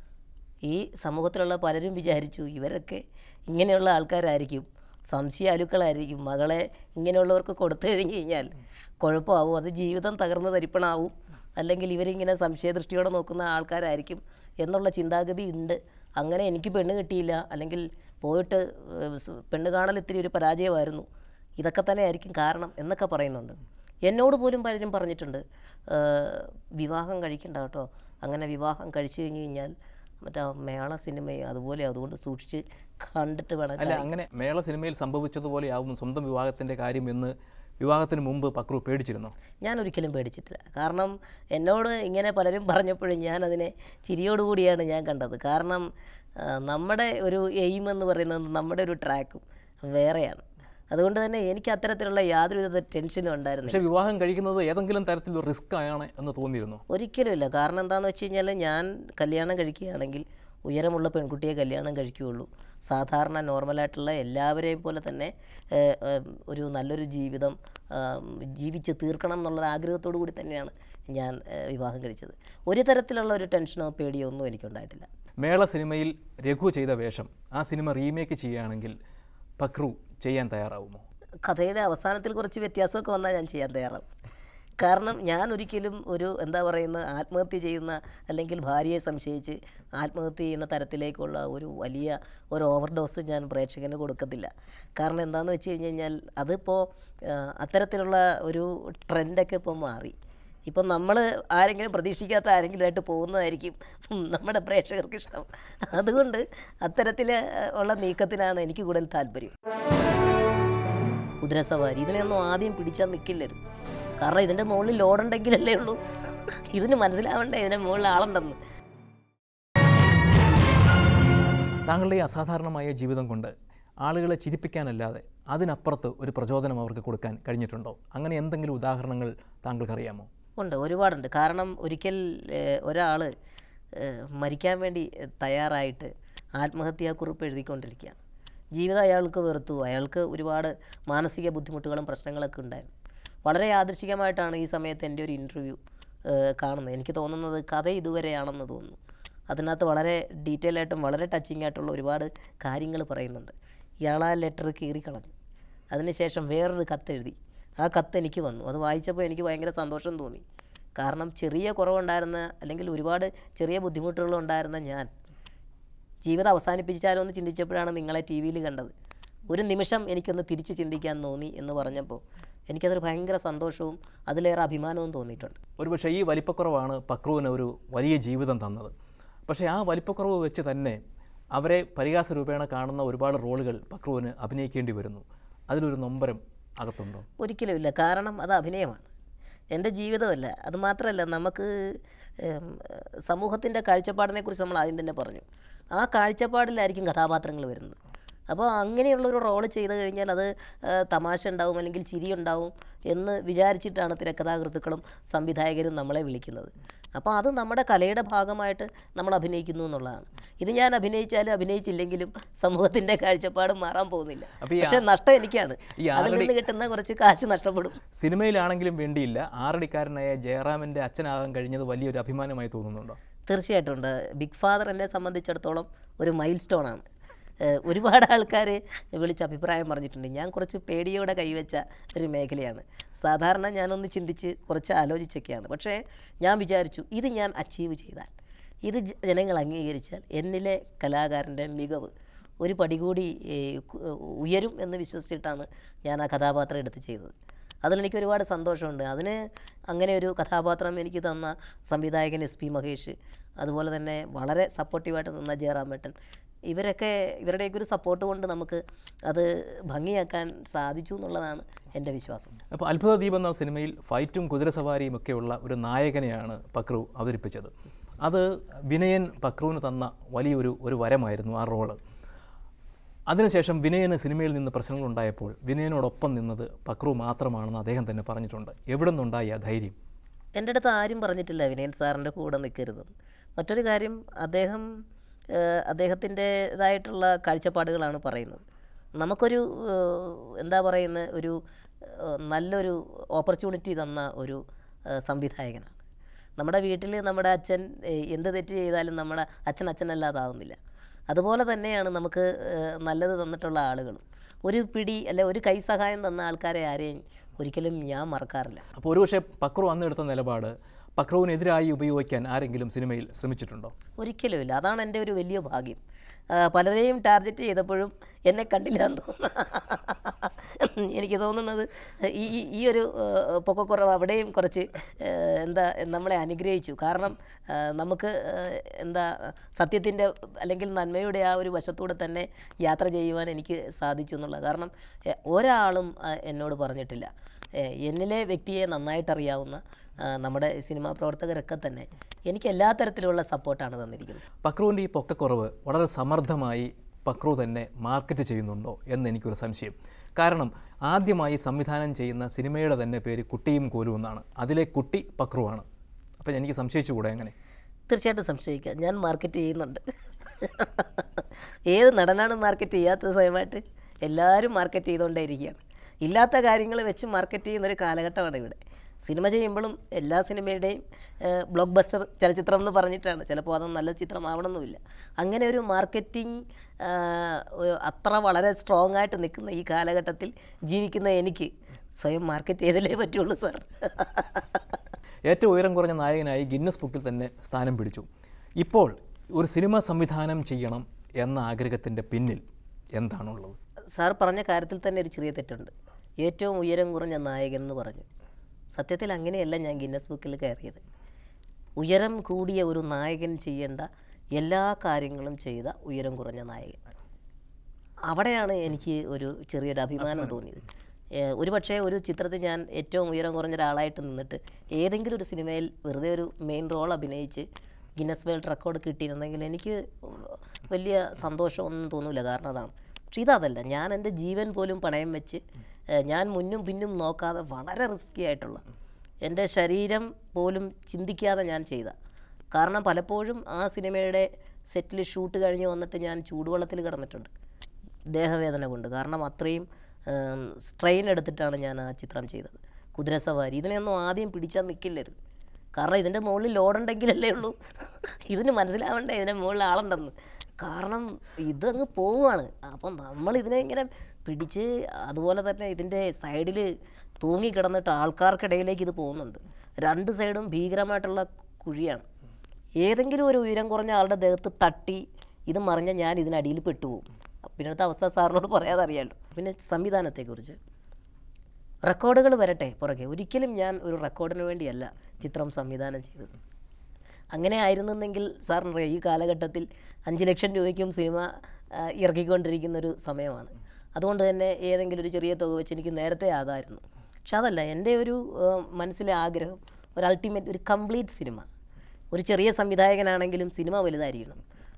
ഈ സമൂഹത്തിലുള്ള പലരും വിചാരിച്ചു ഇവരൊക്കെ ഇങ്ങനെയുള്ള ആൾക്കാരായിരിക്കും സംശയാലുക്കളായിരിക്കും മകളെ ഇങ്ങനെയുള്ളവർക്ക് കൊടുത്തു കഴിഞ്ഞ് കഴിഞ്ഞാൽ കുഴപ്പമാവും അത് ജീവിതം തകർന്ന് തരിപ്പണാവും അല്ലെങ്കിൽ ഇവരിങ്ങനെ സംശയദൃഷ്ടിയോടെ നോക്കുന്ന ആൾക്കാരായിരിക്കും എന്നുള്ള ചിന്താഗതി ഉണ്ട് അങ്ങനെ എനിക്ക് പെണ്ണ് കിട്ടിയില്ല അല്ലെങ്കിൽ പോയിട്ട് ഏഹ്, സ് പെണ്ണ് കാണൽ ഇത്തിരി ഒരു പരാജയമായിരുന്നു ഇതൊക്കെ തന്നെ ആയിരിക്കും കാരണം എന്നൊക്കെ പറയുന്നുണ്ട് എന്നോട് പോലും പലരും പറഞ്ഞിട്ടുണ്ട് ഏഹ്, വിവാഹം കഴിക്കണ്ട കേട്ടോ അങ്ങനെ വിവാഹം കഴിച്ചു കഴിഞ്ഞ് കഴിഞ്ഞാൽ മറ്റേ മേള സിനിമയും അതുപോലെ അതുകൊണ്ട് സൂക്ഷിച്ച് കണ്ടിട്ട് വേണം അല്ല അങ്ങനെ മേള സിനിമയിൽ സംഭവിച്ചതുപോലെയാവും സ്വന്തം വിവാഹത്തിൻ്റെ കാര്യം എന്ന് വിവാഹത്തിന് മുമ്പ് പക്രു പേടിച്ചിരുന്നോ ഞാൻ ഒരിക്കലും പേടിച്ചിട്ടില്ല കാരണം എന്നോട് ഇങ്ങനെ പലരും പറഞ്ഞപ്പോഴും ഞാൻ അതിനെ ചിരിയോടുകൂടിയാണ് ഞാൻ കണ്ടത് കാരണം ആ, നമ്മുടെ ഒരു എയിം എന്ന് പറയുന്നത് നമ്മുടെ ഒരു ട്രാക്കും വേറെയാണ് അതുകൊണ്ട് തന്നെ എനിക്ക് അത്തരത്തിലുള്ള യാതൊരുവിധ ടെൻഷനും ഉണ്ടായിരുന്നില്ല പക്ഷേ വിവാഹം കഴിക്കുന്നത് ഏതെങ്കിലും തരത്തിലൊരു റിസ്ക് ആണ് എന്ന് തോന്നിയിരുന്നു ഒരിക്കലുമില്ല കാരണം എന്താണെന്ന് വെച്ച് കഴിഞ്ഞാൽ ഞാൻ കല്യാണം കഴിക്കുകയാണെങ്കിൽ ഉയരമുള്ള പെൺകുട്ടിയെ കല്യാണം കഴിക്കുകയുള്ളൂ സാധാരണ നോർമലായിട്ടുള്ള എല്ലാവരെയും പോലെ തന്നെ ഏഹ്, ഏഹ്, ഒരു നല്ലൊരു ജീവിതം ആം, ജീവിച്ച് തീർക്കണം എന്നുള്ള ആഗ്രഹത്തോടു കൂടി തന്നെയാണ് ഞാൻ ഏഹ്, വിവാഹം കഴിച്ചത് ഒരു തരത്തിലുള്ള ഒരു ടെൻഷനോ പേടിയോ ഒന്നും എനിക്കുണ്ടായിട്ടില്ല മേള സിനിമയിൽ രഘു ചെയ്ത വേഷം ആ സിനിമ റീമേക്ക് ചെയ്യുകയാണെങ്കിൽ പക്രു ചെയ്യാൻ തയ്യാറാവുമോ കഥയുടെ അവസാനത്തിൽ കുറച്ച് വ്യത്യാസമൊക്കെ വന്നാൽ ഞാൻ ചെയ്യാൻ തയ്യാറാവും കാരണം ഞാൻ ഒരിക്കലും ഒരു എന്താ പറയുന്ന ആത്മഹത്യ ചെയ്യുന്ന അല്ലെങ്കിൽ ഭാര്യയെ സംശയിച്ച് ആത്മഹത്യ ചെയ്യുന്ന തരത്തിലേക്കുള്ള ഒരു വലിയ ഒരു ഓവർഡോസ് ഞാൻ പ്രേക്ഷകന് കൊടുക്കത്തില്ല കാരണം എന്താണെന്ന് വെച്ച് കഴിഞ്ഞ് കഴിഞ്ഞാൽ അതിപ്പോൾ അത്തരത്തിലുള്ള ഒരു ട്രെൻഡൊക്കെ ഇപ്പോൾ മാറി ഇപ്പം നമ്മൾ ആരെങ്കിലും പ്രതീക്ഷിക്കാത്ത ആരെങ്കിലുമായിട്ട് പോകുന്നതായിരിക്കും ഉം, നമ്മുടെ പ്രേക്ഷകർക്ക് ഇഷ്ടം അതുകൊണ്ട് അത്തരത്തിൽ ഉള്ള നീക്കത്തിനാണ് എനിക്ക് കൂടുതൽ താല്പര്യം കുതിരസവാരി ഇതിനെയൊന്നും ആദ്യം പിടിച്ചാൽ നിൽക്കില്ല ഇത് കാരണം ഇതിൻ്റെ മുകളിൽ ലോഡുണ്ടെങ്കിലല്ലേ ഉള്ളൂ ഇതിന് മനസ്സിലാവണ്ടേ ഇതിൻ്റെ മുകളിൽ ആളുണ്ടെന്ന് താങ്കളുടെ ഈ അസാധാരണമായ ജീവിതം കൊണ്ട് ആളുകളെ ചിരിപ്പിക്കാനല്ലാതെ അതിനപ്പുറത്ത് ഒരു പ്രചോദനം അവർക്ക് കൊടുക്കാൻ കഴിഞ്ഞിട്ടുണ്ടോ അങ്ങനെ എന്തെങ്കിലും ഉദാഹരണങ്ങൾ താങ്കൾക്കറിയാമോ ഉണ്ട് ഒരുപാടുണ്ട് കാരണം ഒരിക്കൽ ഒരാൾ മരിക്കാൻ വേണ്ടി തയ്യാറായിട്ട് ആത്മഹത്യാക്കുറിപ്പ് എഴുതിക്കൊണ്ടിരിക്കുകയാണ് ജീവിതം അയാൾക്ക് വെറുത്തു അയാൾക്ക് ഒരുപാട് മാനസിക ബുദ്ധിമുട്ടുകളും പ്രശ്നങ്ങളൊക്കെ ഉണ്ടായിരുന്നു വളരെ യാദൃശികമായിട്ടാണ് ഈ സമയത്ത് എൻ്റെ ഒരു ഇൻ്റർവ്യൂ കാണുന്നത് എനിക്ക് തോന്നുന്നത് കഥ ഇതുവരെയാണെന്ന് തോന്നുന്നു അതിനകത്ത് വളരെ ഡീറ്റെയിൽ ആയിട്ടും വളരെ ടച്ചിങ് ആയിട്ടുള്ള ഒരുപാട് കാര്യങ്ങൾ പറയുന്നുണ്ട് ഇയാൾ ആ ലെറ്റർ കീറിക്കളഞ്ഞു അതിനുശേഷം വേറൊരു കത്ത് എഴുതി ആ കത്ത് എനിക്ക് വന്നു അത് വായിച്ചപ്പോൾ എനിക്ക് ഭയങ്കര സന്തോഷം തോന്നി കാരണം ചെറിയ കുറവുണ്ടായിരുന്ന അല്ലെങ്കിൽ ഒരുപാട് ചെറിയ ബുദ്ധിമുട്ടുകളുണ്ടായിരുന്ന ഞാൻ ജീവിതം അവസാനിപ്പിച്ചാലോ എന്ന് ചിന്തിച്ചപ്പോഴാണ് നിങ്ങളെ ടി വിയിൽ കണ്ടത് ഒരു നിമിഷം എനിക്കൊന്ന് തിരിച്ച് ചിന്തിക്കാൻ തോന്നി എന്ന് പറഞ്ഞപ്പോൾ എനിക്കതൊരു ഭയങ്കര സന്തോഷവും അതിലേറെ അഭിമാനവും തോന്നിയിട്ടുണ്ട് ഒരുപക്ഷെ ഈ വലിപ്പക്കുറവാണ് പക്രുവിന് ഒരു വലിയ ജീവിതം തന്നത് പക്ഷേ ആ വലിപ്പക്കുറവ് വെച്ച് തന്നെ അവരെ പരിഹാസ രൂപേണ കാണുന്ന ഒരുപാട് റോളുകൾ പക്രുവിന് അഭിനയിക്കേണ്ടി വരുന്നു അതിലൊരു നൊമ്പരം അകത്തുണ്ടോ ഒരിക്കലുമില്ല കാരണം അത് അഭിനയമാണ് എൻ്റെ ജീവിതമല്ല അത് മാത്രമല്ല നമുക്ക് സമൂഹത്തിൻ്റെ കാഴ്ചപ്പാടിനെക്കുറിച്ച് നമ്മൾ ആദ്യം തന്നെ പറഞ്ഞു ആ കാഴ്ചപ്പാടിലായിരിക്കും കഥാപാത്രങ്ങൾ വരുന്നത് അപ്പോൾ അങ്ങനെയുള്ളൊരു റോൾ ചെയ്ത് കഴിഞ്ഞാൽ അത് ആ, തമാശ ഉണ്ടാവും അല്ലെങ്കിൽ ചിരി ഉണ്ടാവും എന്ന് വിചാരിച്ചിട്ടാണ് തിരക്കഥാകൃത്തുക്കളും സംവിധായകരും നമ്മളെ വിളിക്കുന്നത് അപ്പോൾ അത് നമ്മുടെ കലയുടെ ഭാഗമായിട്ട് നമ്മൾ അഭിനയിക്കുന്നു എന്നുള്ളതാണ് ഇത് ഞാൻ അഭിനയിച്ചാലും അഭിനയിച്ചില്ലെങ്കിലും സമൂഹത്തിൻ്റെ കാഴ്ചപ്പാട് മാറാൻ പോകുന്നില്ല അപ്പോൾ ഈ പക്ഷേ നഷ്ടം എനിക്കാണ് ഈ അതിൽ നിന്ന് കിട്ടുന്ന കുറച്ച് കാശ് നഷ്ടപ്പെടും സിനിമയിലാണെങ്കിലും വേണ്ടിയില്ല ആറടിക്കാരനായ ജയറാമിൻ്റെ അച്ഛനാകാൻ കഴിഞ്ഞത് വലിയൊരു അഭിമാനമായി തോന്നുന്നുണ്ടോ തീർച്ചയായിട്ടും ഉണ്ട് ബിഗ് ഫാദർ എന്നെ സംബന്ധിച്ചിടത്തോളം ഒരു മൈൽ സ്റ്റോണാണ് ഏഹ് ഒരുപാട് ആൾക്കാർ വിളിച്ച് അഭിപ്രായം പറഞ്ഞിട്ടുണ്ട് ഞാൻ കുറച്ച് പേടിയോടെ കൈവച്ച ഒരു മേഖലയാണ് സാധാരണ ഞാനൊന്ന് ചിന്തിച്ച് കുറച്ച് ആലോചിച്ചൊക്കെയാണ് പക്ഷേ ഞാൻ വിചാരിച്ചു ഇത് ഞാൻ അച്ചീവ് ചെയ്താൽ ഇത് ജ- ജനങ്ങൾ അംഗീകരിച്ചാൽ എന്നിലെ കലാകാരൻ്റെ മികവ് ഒരു പടി കൂടി ഏഹ്, കു- ഉയരും എന്ന് വിശ്വസിച്ചിട്ടാണ് ഞാൻ ആ കഥാപാത്രം എടുത്ത് ചെയ്തത് അതിലെനിക്ക് ഒരുപാട് സന്തോഷമുണ്ട് അതിന് അങ്ങനെ ഒരു കഥാപാത്രം എനിക്ക് തന്ന സംവിധായകൻ എസ് പി മഹേഷ് അതുപോലെ തന്നെ വളരെ സപ്പോർട്ടീവായിട്ട് നിന്ന ജയറാമേട്ടൻ ഇവരൊക്കെ ഇവരുടെയൊക്കെ ഒരു സപ്പോർട്ട് കൊണ്ട് നമുക്ക് അത് ഭംഗിയാക്കാൻ സാധിച്ചു എന്നുള്ളതാണ് എൻ്റെ വിശ്വാസം അപ്പോൾ അത്ഭുത ദീപം എന്ന സിനിമയിൽ ഫൈറ്റും കുതിരസവാരിയും ഒക്കെയുള്ള ഒരു നായകനെയാണ് പക്രു അവതരിപ്പിച്ചത് അത് വിനയൻ പക്രുവിന് തന്ന വലിയൊരു ഒരു വരമായിരുന്നു ആ റോള് അതിനുശേഷം വിനയന് സിനിമയിൽ നിന്ന് പ്രശ്നങ്ങളുണ്ടായപ്പോൾ വിനയനോടൊപ്പം നിന്നത് പക്രു മാത്രമാണെന്ന് അദ്ദേഹം തന്നെ പറഞ്ഞിട്ടുണ്ട് എവിടെ നിന്നുണ്ടായി ആ ധൈര്യം എൻ്റെ അടുത്ത് ആരും പറഞ്ഞിട്ടില്ല വിനയൻ സാറിൻ്റെ കൂടെ നിൽക്കരുത് മറ്റൊരു കാര്യം അദ്ദേഹം ഏഹ്, അദ്ദേഹത്തിൻ്റേതായിട്ടുള്ള കാഴ്ചപ്പാടുകളാണ് പറയുന്നത് നമുക്കൊരു ഏഹ്, എന്താ പറയുന്ന ഒരു ഏഹ്, നല്ലൊരു ഓപ്പർച്യൂണിറ്റി തന്ന ഒരു ഏഹ്, സംവിധായകനാണ് നമ്മുടെ വീട്ടിൽ നമ്മുടെ അച്ഛൻ ഏഹ്, എന്ത് തെറ്റ് ചെയ്താലും നമ്മുടെ അച്ഛൻ അച്ഛനല്ലാതാവുന്നില്ല അതുപോലെ തന്നെയാണ് നമുക്ക് ഏഹ്, നല്ലത് തന്നിട്ടുള്ള ആളുകളും ഒരു പിടി അല്ലെ ഒരു കൈ സഹായം തന്ന ആൾക്കാരെ ആരെയും ഒരിക്കലും ഞാൻ മറക്കാറില്ല അപ്പോൾ ഒരുപക്ഷെ പക്രു അന്ന് എടുത്ത നിലപാട് പക്രുവിനെതിരായി ഉപയോഗിക്കാൻ ആരെങ്കിലും സിനിമയിൽ ശ്രമിച്ചിട്ടുണ്ടോ ഒരിക്കലുമില്ല അതാണ് എൻ്റെ ഒരു വലിയ ഭാഗ്യം ആ, പലരെയും ടാർഗറ്റ് ചെയ്തപ്പോഴും എന്നെ കണ്ടില്ല എന്ന് തോന്നുന്നു എനിക്ക് തോന്നുന്നത് ഈ ഈ- ഈ ഒരു ആ, പൊക്കക്കുറവ് അവിടെയും കുറച്ച് ആ, എന്താ നമ്മളെ അനുഗ്രഹിച്ചു കാരണം ആ, നമുക്ക് ആ, എന്താ സത്യത്തിൻ്റെ അല്ലെങ്കിൽ നന്മയുടെ ആ ഒരു വശത്തൂടെ തന്നെ യാത്ര ചെയ്യുവാൻ എനിക്ക് സാധിച്ചു എന്നുള്ളത് കാരണം എ, ഒരാളും ആ, എന്നോട് പറഞ്ഞിട്ടില്ല എ, എന്നിലെ വ്യക്തിയെ നന്നായിട്ടറിയാവുന്ന ആ, നമ്മുടെ സിനിമാ പ്രവർത്തകരൊക്കെ തന്നെ എനിക്ക് എല്ലാ തരത്തിലുള്ള സപ്പോർട്ടാണ് തന്നിരിക്കുന്നത് പക്രുവിൻ്റെ ഈ പൊക്കക്കുറവ് വളരെ സമർത്ഥമായി പക്രു തന്നെ മാർക്കറ്റ് ചെയ്യുന്നുണ്ടോ എന്ന് എനിക്കൊരു സംശയം കാരണം ആദ്യമായി സംവിധാനം ചെയ്യുന്ന സിനിമയുടെ തന്നെ പേര് കുട്ടിയും കോലും എന്നാണ് അതിലെ കുട്ടി പക്രുവാണ് അപ്പം എനിക്ക് സംശയിച്ചുകൂടെ എങ്ങനെ തീർച്ചയായിട്ടും സംശയിക്കാം ഞാൻ മാർക്കറ്റ് ചെയ്യുന്നുണ്ട് ഏത് നടനാണ് മാർക്കറ്റ് ചെയ്യാത്തത് സ്വയമായിട്ട് എല്ലാവരും മാർക്കറ്റ് ചെയ്തുകൊണ്ടേ ഇരിക്കുകയാണ് ഇല്ലാത്ത കാര്യങ്ങൾ വെച്ച് മാർക്കറ്റ് ചെയ്യുന്ന ഒരു കാലഘട്ടമാണ് ഇവിടെ സിനിമ ചെയ്യുമ്പോഴും എല്ലാ സിനിമയുടെയും ബ്ലോക്ക് ബസ്റ്റർ ചലച്ചിത്രം എന്ന് പറഞ്ഞിട്ടാണ് ചിലപ്പോൾ അത് നല്ല ചിത്രമാവണമെന്നുമില്ല അങ്ങനെ ഒരു മാർക്കറ്റിംഗ് അത്ര വളരെ സ്ട്രോങ് ആയിട്ട് നിൽക്കുന്ന ഈ കാലഘട്ടത്തിൽ ജീവിക്കുന്ന എനിക്ക് സ്വയം മാർക്കറ്റ് ചെയ്തല്ലേ പറ്റുള്ളൂ സാർ ഏറ്റവും ഉയരം കുറഞ്ഞ നായകനായി ഗിന്നസ് ബുക്കിൽ തന്നെ സ്ഥാനം പിടിച്ചു ഇപ്പോൾ ഒരു സിനിമ സംവിധാനം ചെയ്യണം എന്ന ആഗ്രഹത്തിൻ്റെ പിന്നിൽ എന്താണുള്ളത് സാർ പറഞ്ഞ കാര്യത്തിൽ തന്നെ ഒരു ചെറിയ തെറ്റുണ്ട് ഏറ്റവും ഉയരം കുറഞ്ഞ നായകൻ എന്ന് പറഞ്ഞു സത്യത്തിൽ അങ്ങനെയല്ല ഞാൻ ഗിന്നസ് ബുക്കിൽ കയറിയത് ഉയരം കൂടിയ ഒരു നായകൻ ചെയ്യേണ്ട എല്ലാ കാര്യങ്ങളും ചെയ്ത ഉയരം കുറഞ്ഞ നായകൻ അവിടെയാണ് എനിക്ക് ഒരു ചെറിയൊരു അഭിമാനം തോന്നിയത് ഏഹ് ഒരുപക്ഷേ ഒരു ചിത്രത്തിൽ ഞാൻ ഏറ്റവും ഉയരം കുറഞ്ഞ ഒരാളായിട്ട് നിന്നിട്ട് ഏതെങ്കിലും ഒരു സിനിമയിൽ വെറുതെ ഒരു മെയിൻ റോൾ അഭിനയിച്ച് ഗിന്നസ് വേൾഡ് റെക്കോർഡ് കിട്ടിയിരുന്നെങ്കിൽ എനിക്ക് വലിയ സന്തോഷമൊന്നും തോന്നില്ല കാരണം അതാണ് പക്ഷെ ഇതതല്ല ഞാൻ എൻ്റെ ജീവൻ പോലും പണയം വെച്ച് ഏഹ് ഞാൻ മുന്നും പിന്നും നോക്കാതെ വളരെ റിസ്ക്കി ആയിട്ടുള്ള എൻ്റെ ശരീരം പോലും ചിന്തിക്കാതെ ഞാൻ ചെയ്ത കാരണം പലപ്പോഴും ആ സിനിമയുടെ സെറ്റിൽ ഷൂട്ട് കഴിഞ്ഞ് വന്നിട്ട് ഞാൻ ചൂടുവെള്ളത്തിൽ കിടന്നിട്ടുണ്ട് ദേഹവേദന കൊണ്ട് കാരണം അത്രയും സ്ട്രെയിൻ എടുത്തിട്ടാണ് ഞാൻ ആ ചിത്രം ചെയ്തത് കുതിരസവാരി ഇതിനെയൊന്നും ആദ്യം പിടിച്ചാൽ നിൽക്കില്ല ഇത് കാരണം ഇതിൻ്റെ മുകളിൽ ലോഡുണ്ടെങ്കിലല്ലേ ഉള്ളൂ ഇതിന് മനസ്സിലാവണ്ടേ ഇതിൻ്റെ മുകളിൽ ആളുണ്ടെന്ന് കാരണം ഇതങ്ങ് പോവുകയാണ് അപ്പം നമ്മൾ ഇതിനെ ഇങ്ങനെ പിടിച്ച് അതുപോലെ തന്നെ ഇതിൻ്റെ സൈഡിൽ തൂങ്ങിക്കിടന്നിട്ട് ആൾക്കാർക്കിടയിലേക്ക് ഇത് പോകുന്നുണ്ട് രണ്ട് സൈഡും ഭീകരമായിട്ടുള്ള കുഴിയാണ് ഏതെങ്കിലും ഒരു ഉയരം കുറഞ്ഞ ആളുടെ ദേഹത്ത് തട്ടി ഇത് മറിഞ്ഞ ഞാൻ ഇതിനടിയിൽ പെട്ടുപോകും പിന്നത്തെ അവസ്ഥ സാറിനോട് പറയാതെ അറിയാമല്ലോ പിന്നെ സംവിധാനത്തെക്കുറിച്ച് റെക്കോർഡുകൾ വരട്ടെ പുറകെ ഒരിക്കലും ഞാൻ ഒരു റെക്കോർഡിന് വേണ്ടിയല്ല ചിത്രം സംവിധാനം ചെയ്തത് അങ്ങനെ ആയിരുന്നെങ്കിൽ സാറിനറിയാം ഈ കാലഘട്ടത്തിൽ അഞ്ച് ലക്ഷം രൂപയ്ക്കും സിനിമ ആ, ഇറക്കിക്കൊണ്ടിരിക്കുന്ന ഒരു സമയമാണ് അതുകൊണ്ട് തന്നെ ഏതെങ്കിലും ഒരു ചെറിയ തുക വെച്ച് എനിക്ക് നേരത്തെ ആകാമായിരുന്നു പക്ഷെ അതല്ല എൻ്റെ ഒരു ആ, മനസ്സിലെ ആഗ്രഹം ഒരു അൾട്ടിമേറ്റ് ഒരു കംപ്ലീറ്റ് സിനിമ ഒരു ചെറിയ സംവിധായകനാണെങ്കിലും സിനിമ വലുതായിരിക്കണം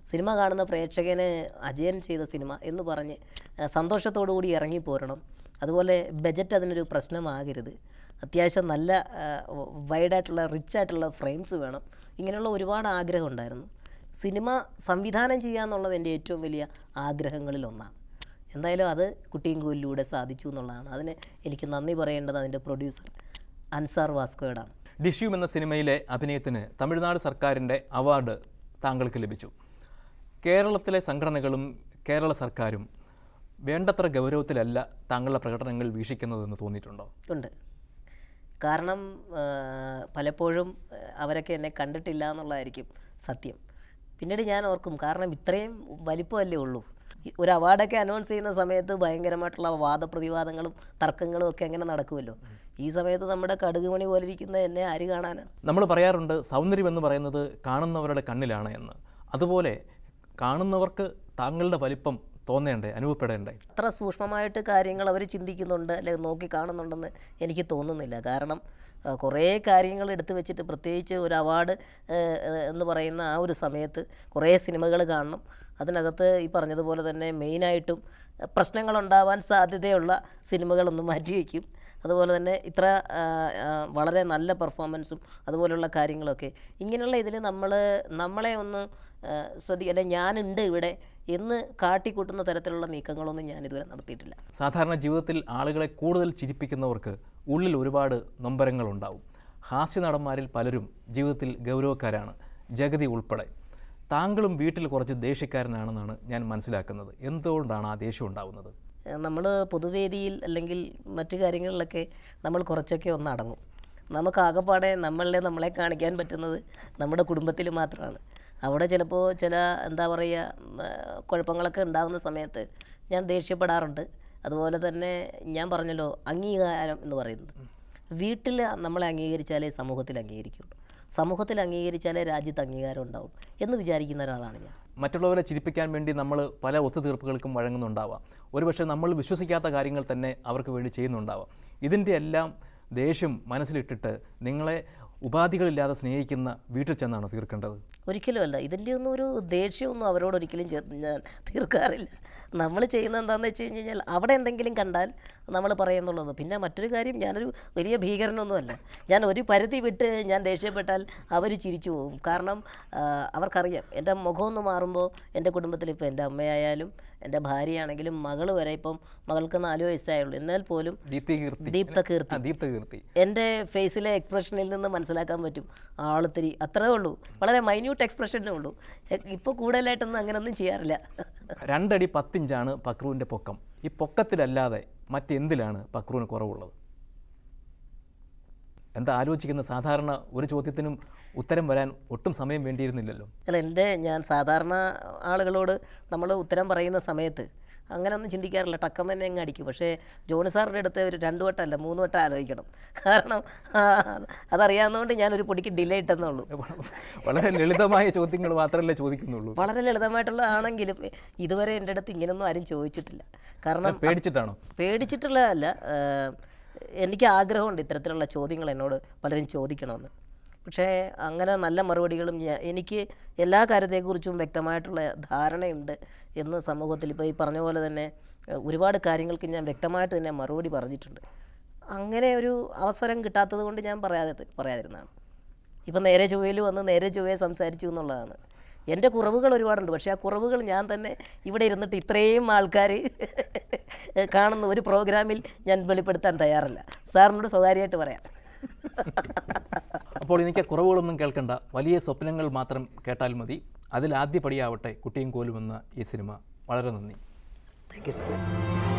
സിനിമ കാണുന്ന പ്രേക്ഷകന് അജയൻ ചെയ്ത സിനിമ എന്ന് പറഞ്ഞ് ആ, സന്തോഷത്തോടു കൂടി ഇറങ്ങി പോരണം അതുപോലെ ബജറ്റ് അതിനൊരു പ്രശ്നമാകരുത് അത്യാവശ്യം നല്ല വൈഡായിട്ടുള്ള റിച്ച് ആയിട്ടുള്ള ഫ്രെയിംസ് വേണം ഇങ്ങനെയുള്ള ഒരുപാട് ആഗ്രഹം ഉണ്ടായിരുന്നു സിനിമ സംവിധാനം ചെയ്യുക എന്നുള്ളത് എൻ്റെ ഏറ്റവും വലിയ ആഗ്രഹങ്ങളിലൊന്നാണ് എന്തായാലും അത് കുട്ടിയും കൂലിലൂടെ സാധിച്ചു എന്നുള്ളതാണ് അതിന് എനിക്ക് നന്ദി പറയേണ്ടത് അതിൻ്റെ പ്രൊഡ്യൂസർ അൻസാർ വാസ്കോയോടാണ് ഡിഷ്യൂം എന്ന സിനിമയിലെ അഭിനയത്തിന് തമിഴ്നാട് സർക്കാരിൻ്റെ അവാർഡ് താങ്കൾക്ക് ലഭിച്ചു കേരളത്തിലെ സംഘടനകളും കേരള സർക്കാരും വേണ്ടത്ര ഗൗരവത്തിലല്ല താങ്കളുടെ പ്രകടനങ്ങൾ വീക്ഷിക്കുന്നതെന്ന് തോന്നിയിട്ടുണ്ടോ ഉണ്ട് കാരണം ആ, പലപ്പോഴും ആ, അവരൊക്കെ എന്നെ കണ്ടിട്ടില്ല എന്നുള്ളതായിരിക്കും സത്യം പിന്നീട് ഞാൻ ഓർക്കും കാരണം ഇത്രയും വലിപ്പമല്ലേ ഉള്ളൂ ഈ ഒരു അവാർഡൊക്കെ അനൗൺസ് ചെയ്യുന്ന സമയത്ത് ഭയങ്കരമായിട്ടുള്ള വാദപ്രതിവാദങ്ങളും തർക്കങ്ങളും ഒക്കെ അങ്ങനെ നടക്കുമല്ലോ ഈ സമയത്ത് നമ്മുടെ കടുകുമണി പോലെ ഇരിക്കുന്ന എന്നെ ആര് കാണാനാണ് നമ്മൾ പറയാറുണ്ട് സൗന്ദര്യം എന്ന് പറയുന്നത് കാണുന്നവരുടെ കണ്ണിലാണ് എന്ന് അതുപോലെ കാണുന്നവർക്ക് താങ്കളുടെ വലിപ്പം തോന്നേണ്ടേ അനുഭവപ്പെടേണ്ടേ അത്ര സൂക്ഷ്മമായിട്ട് കാര്യങ്ങൾ അവർ ചിന്തിക്കുന്നുണ്ട് അല്ലെങ്കിൽ നോക്കി കാണുന്നുണ്ടെന്ന് എനിക്ക് തോന്നുന്നില്ല കാരണം ആ, കുറേ കാര്യങ്ങൾ എടുത്തു വെച്ചിട്ട് പ്രത്യേകിച്ച് ഒരു അവാർഡ് എന്ന് പറയുന്ന ആ ഒരു സമയത്ത് കുറേ സിനിമകൾ കാണണം അതിനകത്ത് ഈ പറഞ്ഞതുപോലെ തന്നെ മെയിനായിട്ടും പ്രശ്നങ്ങളുണ്ടാവാൻ സാധ്യതയുള്ള സിനിമകളൊന്ന് മാറ്റിവെക്കും അതുപോലെ തന്നെ ഇത്ര ആ, ആ, വളരെ നല്ല പെർഫോമൻസും അതുപോലുള്ള കാര്യങ്ങളൊക്കെ ഇങ്ങനെയുള്ള ഇതിൽ നമ്മൾ നമ്മളെ ഒന്ന് ആ, ശ്രദ്ധി അല്ലെ ഞാനുണ്ട് ഇവിടെ എന്ന് കാട്ടിക്കൂട്ടുന്ന തരത്തിലുള്ള നീക്കങ്ങളൊന്നും ഞാൻ ഇതുവരെ നടത്തിയിട്ടില്ല സാധാരണ ജീവിതത്തിൽ ആളുകളെ കൂടുതൽ ചിരിപ്പിക്കുന്നവർക്ക് ഉള്ളിൽ ഒരുപാട് നൊമ്പരങ്ങളുണ്ടാവും ഹാസ്യ നടന്മാരിൽ പലരും ജീവിതത്തിൽ ഗൗരവക്കാരാണ് ജഗതി ഉൾപ്പെടെ താങ്കളും വീട്ടിൽ കുറച്ച് ദേഷ്യക്കാരനാണെന്നാണ് ഞാൻ മനസ്സിലാക്കുന്നത് എന്തുകൊണ്ടാണ് ആ ദേഷ്യം ഉണ്ടാവുന്നത് നമ്മൾ പൊതുവേദിയിൽ അല്ലെങ്കിൽ മറ്റു കാര്യങ്ങളിലൊക്കെ നമ്മൾ കുറച്ചൊക്കെ ഒന്ന് അടങ്ങും നമുക്ക് ആകെപ്പാടെ നമ്മളെ നമ്മളെ കാണിക്കാൻ പറ്റുന്നത് നമ്മുടെ കുടുംബത്തിൽ മാത്രമാണ് അവിടെ ചിലപ്പോൾ ചില എന്താ പറയുക ഉം, ആ, കുഴപ്പങ്ങളൊക്കെ ഉണ്ടാകുന്ന സമയത്ത് ഞാൻ ദേഷ്യപ്പെടാറുണ്ട് അതുപോലെ തന്നെ ഞാൻ പറഞ്ഞല്ലോ അംഗീകാരം എന്ന് പറയുന്നത് വീട്ടിൽ നമ്മളെ അംഗീകരിച്ചാലേ സമൂഹത്തിൽ അംഗീകരിക്കുള്ളൂ സമൂഹത്തിൽ അംഗീകരിച്ചാലേ രാജ്യത്ത് അംഗീകാരം ഉണ്ടാവും എന്ന് വിചാരിക്കുന്ന ഒരാളാണ് ഞാൻ മറ്റുള്ളവരെ ചിരിപ്പിക്കാൻ വേണ്ടി നമ്മൾ പല ഒത്തുതീർപ്പുകൾക്കും വഴങ്ങുന്നുണ്ടാവാം ഒരുപക്ഷെ നമ്മൾ വിശ്വസിക്കാത്ത കാര്യങ്ങൾ തന്നെ അവർക്ക് വേണ്ടി ചെയ്യുന്നുണ്ടാവാം ഇതിൻ്റെ എല്ലാം ദേഷ്യം മനസ്സിലിട്ടിട്ട് നിങ്ങളെ ഉപാധികളില്ലാതെ സ്നേഹിക്കുന്ന വീട്ടിൽ ചെന്നാണ് തീർക്കേണ്ടത് ഒരിക്കലുമല്ല ഇതിൻ്റെ ഒന്നും ഒരു ദേഷ്യമൊന്നും അവരോട് ഒരിക്കലും ചെ- ഞാൻ തീർക്കാറില്ല നമ്മൾ ചെയ്യുന്നത് എന്താണെന്ന് വെച്ച് കഴിഞ്ഞ് കഴിഞ്ഞാൽ അവിടെ എന്തെങ്കിലും കണ്ടാൽ നമ്മൾ പറയുന്നുള്ളത് പിന്നെ മറ്റൊരു കാര്യം ഞാനൊരു വലിയ ഭീകരനൊന്നുമല്ല ഞാൻ ഒരു പരിധി വിട്ട് ഞാൻ ദേഷ്യപ്പെട്ടാൽ അവർ ചിരിച്ചു പോകും കാരണം ആ, അവർക്കറിയാം എൻ്റെ മുഖം ഒന്ന് മാറുമ്പോൾ എൻ്റെ കുടുംബത്തിൽ ഇപ്പോൾ എൻ്റെ അമ്മയായാലും എൻ്റെ ഭാര്യയാണെങ്കിലും മകൾ വരെ ഇപ്പം മകൾക്ക് നാല് വയസ്സായുള്ളൂ എന്നാൽ പോലും ദീപ്തി കീർത്തി ദീപ്ത കീർത്തി ആ, ദീപ്ത കീർത്തി എൻ്റെ ഫേസിലെ എക്സ്പ്രഷനിൽ നിന്ന് മനസ്സിലാക്കാൻ പറ്റും ആളിത്തിരി അത്രേ ഉള്ളൂ വളരെ മൈന്യൂട്ട് എക്സ്പ്രഷനേ ഉള്ളൂ ഇപ്പോൾ കൂടുതലായിട്ടൊന്നും അങ്ങനെയൊന്നും ചെയ്യാറില്ല രണ്ടടി പത്തിഞ്ചാണ് പക്രുവിൻ്റെ പൊക്കം ഈ പൊക്കത്തിലല്ലാതെ മറ്റെന്തിലാണ് പക്രുവിന് കുറവുള്ളത് എന്താ ആലോചിക്കുന്ന സാധാരണ ഒരു ചോദ്യത്തിനും ഉത്തരം വരാൻ ഒട്ടും സമയം വേണ്ടിയിരുന്നില്ലല്ലോ അല്ല എൻ്റെ ഞാൻ സാധാരണ ആളുകളോട് നമ്മൾ ഉത്തരം പറയുന്ന സമയത്ത് അങ്ങനെയൊന്നും ചിന്തിക്കാറില്ല ടക്കം തന്നെ അങ്ങ് അടിക്കും പക്ഷേ ജോണി സാറിൻ്റെ അടുത്ത് ഒരു രണ്ട് വട്ടമല്ല മൂന്ന് വട്ടം ആലോചിക്കണം കാരണം ആ, അതറിയാവുന്നതുകൊണ്ട് ഞാനൊരു പൊടിക്ക് ഡിലേ ഇട്ടെന്നുള്ളൂ വളരെ ലളിതമായ ചോദ്യങ്ങൾ മാത്രമല്ലേ ചോദിക്കുന്നുള്ളൂ വളരെ ലളിതമായിട്ടുള്ളതാണെങ്കിലും ഇതുവരെ എൻ്റെ അടുത്ത് ഇങ്ങനെയൊന്നും ആരും ചോദിച്ചിട്ടില്ല കാരണം പേടിച്ചിട്ടാണോ പേടിച്ചിട്ടുള്ളതല്ല ആഹ് എനിക്ക് ആഗ്രഹമുണ്ട് ഇത്തരത്തിലുള്ള ചോദ്യങ്ങൾ എന്നോട് പലരും ചോദിക്കണമെന്ന് പക്ഷേ അങ്ങനെ നല്ല മറുപടികളും ഞാ- എനിക്ക് എല്ലാ കാര്യത്തെക്കുറിച്ചും വ്യക്തമായിട്ടുള്ള ധാരണയുണ്ട് എന്ന് സമൂഹത്തിൽ ഇപ്പോൾ ഈ പറഞ്ഞ പോലെ തന്നെ ഏഹ് ഒരുപാട് കാര്യങ്ങൾക്ക് ഞാൻ വ്യക്തമായിട്ട് തന്നെ മറുപടി പറഞ്ഞിട്ടുണ്ട് അങ്ങനെ ഒരു അവസരം കിട്ടാത്തത് കൊണ്ട് ഞാൻ പറയാതെ പറയാതിരുന്നതാണ് ഇപ്പം നേരെ ചൊവ്വയിൽ വന്ന് നേരെ ചൊവ്വയെ സംസാരിച്ചു എന്നുള്ളതാണ് എൻ്റെ കുറവുകൾ ഒരുപാടുണ്ട് പക്ഷേ ആ കുറവുകൾ ഞാൻ തന്നെ ഇവിടെ ഇരുന്നിട്ട് ഇത്രയും ആൾക്കാർ കാണുന്ന ഒരു പ്രോഗ്രാമിൽ ഞാൻ വെളിപ്പെടുത്താൻ തയ്യാറല്ല സാറിനോട് സ്വകാര്യമായിട്ട് പറയാം അപ്പോൾ എനിക്ക് കുറവുകളൊന്നും കേൾക്കണ്ട വലിയ സ്വപ്നങ്ങൾ മാത്രം കേട്ടാൽ മതി അതിൽ ആദ്യ പടിയാവട്ടെ കുട്ടിയും കോലും എന്ന ഈ സിനിമ വളരെ നന്ദി താങ്ക് യു സാർ